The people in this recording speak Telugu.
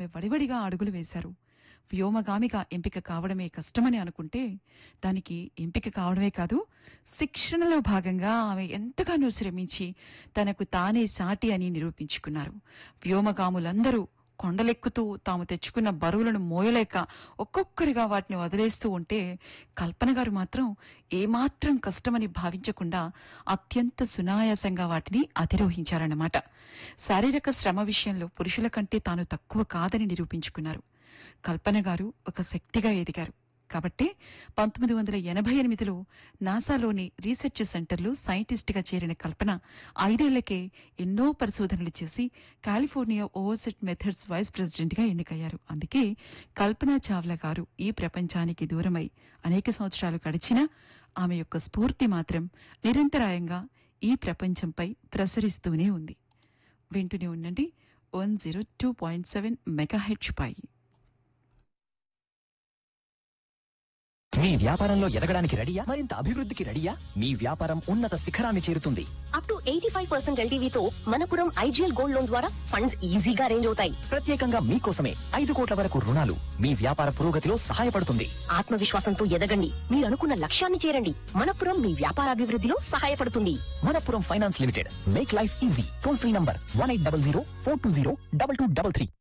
వడివడిగా అడుగులు వేశారు వ్యోమగామిగా ఎంపిక కావడమే కష్టమని అనుకుంటే దానికి ఎంపిక కావడమే కాదు శిక్షణలో భాగంగా ఆమె ఎంతగానో శ్రమించి తనకు తానే సాటి అని నిరూపించుకున్నారు వ్యోమగాములందరూ కొండలెక్కుతూ తాము తెచ్చుకున్న బరువులను మోయలేక ఒక్కొక్కరిగా వాటిని వదిలేస్తూ ఉంటే కల్పన గారు మాత్రం ఏమాత్రం కష్టమని భావించకుండా అత్యంత సునాయాసంగా వాటిని అధిరోహించారన్నమాట శారీరక శ్రమ విషయంలో పురుషుల కంటే తాను తక్కువ కాదని నిరూపించుకున్నారు కల్పన గారు ఒక శక్తిగా ఎదిగారు కాబట్టి పంతొమ్మిది వందల ఎనభై ఎనిమిదిలో నాసాలోని రీసెర్చ్ సెంటర్లో సైంటిస్ట్గా చేరిన కల్పన ఐదేళ్లకే ఎన్నో పరిశోధనలు చేసి కాలిఫోర్నియా ఓవర్సెట్ మెథడ్స్ వైస్ ప్రెసిడెంట్గా ఎన్నికయ్యారు అందుకే కల్పన చావ్లా గారు ఈ ప్రపంచానికి దూరమై అనేక సంవత్సరాలు గడిచినా ఆమె యొక్క స్ఫూర్తి మాత్రం నిరంతరాయంగా ఈ ప్రపంచంపై ప్రసరిస్తూనే ఉంది వింటూనే ఉండండి one zero two point seven megahertz పై మీ వ్యాపారంలో ఎదగడానికి రెడీయా మరింత అభివృద్ధికి రెడీయా మీ వ్యాపారం ఉన్నత శిఖరాన్ని చేరుతుంది up to eighty five percent ఎల్టీవీతో మనపురం ఐజీఎల్ గోల్డ్ లోన్ ద్వారా ఫండ్స్ ఈజీగా అరేంజ్ అవుతాయి ప్రత్యేకంగా మీకోసమే ఐదు కోట్ల వరకు రుణాలు మీ వ్యాపార పురోగతిలో సహాయపడుతుంది ఆత్మవిశ్వాసంతో ఎదగండి మీరు అనుకున్న లక్ష్యాన్ని చేరండి మనపురం మీ వ్యాపారాభివృద్ధిలో సహాయపడుతుంది Manappuram finance limited make life easy toll free number one eight double zero four two zero double two double three